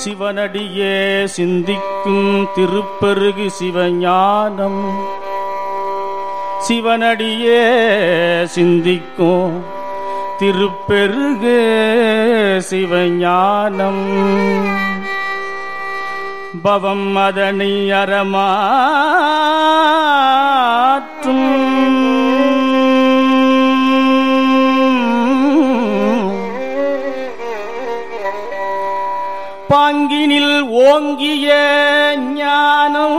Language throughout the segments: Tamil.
சிவனடியே சிந்திக்கும் திருப்பெருகு சிவஞானம் சிவனடியே சிந்திக்கும் திருப்பெருகு சிவஞானம் பவம் அதனை அறமாற்றும் பாங்கினில் ஓங்கிய ஞானம்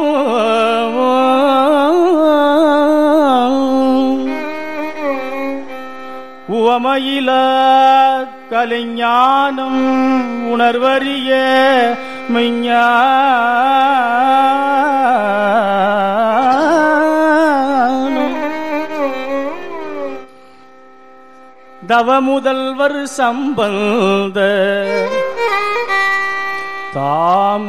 உவமையில கலைஞானம் உணர்வறிய மெய்ஞானம் தவமுதல்வர் சம்பந்த தாம்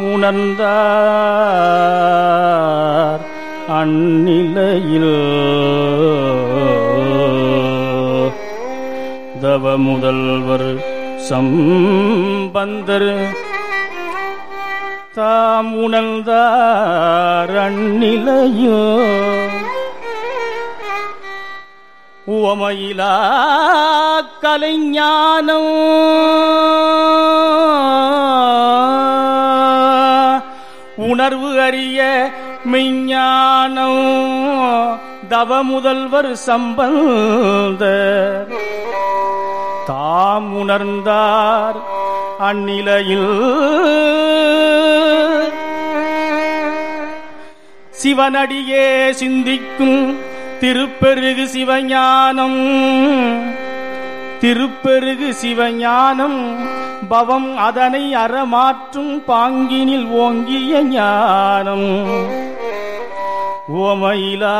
உணர்ந்தார் அந்நிலையில் தவ முதல்வர் சம்பந்தர் தாம் உணர்ந்தார் அந்நிலையோ உவமையிலா கலைஞானம் உணர்வு அறிய மெய்ஞானம் தவ முதல்வர் சம்பந்த தாம் உணர்ந்தார் அந்நிலையில் சிவனடியே சிந்திக்கும் திருப்பெருகு சிவஞானம் திருப்பெருகு சிவஞானம் பவம் அதனை அறமாற்றும் பாங்கினில் ஓங்கிய ஞானம் ஓமையிலா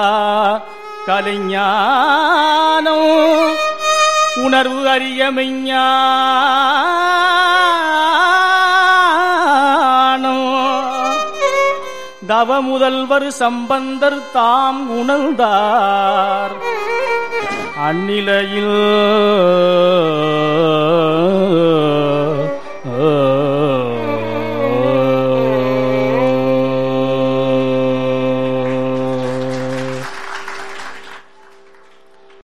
கலைஞானம் உணர்வு அறிய மெய்ஞானம் தவ முதல்வர் சம்பந்தர் தாம் உணர்ந்தார் அந்நிலையில்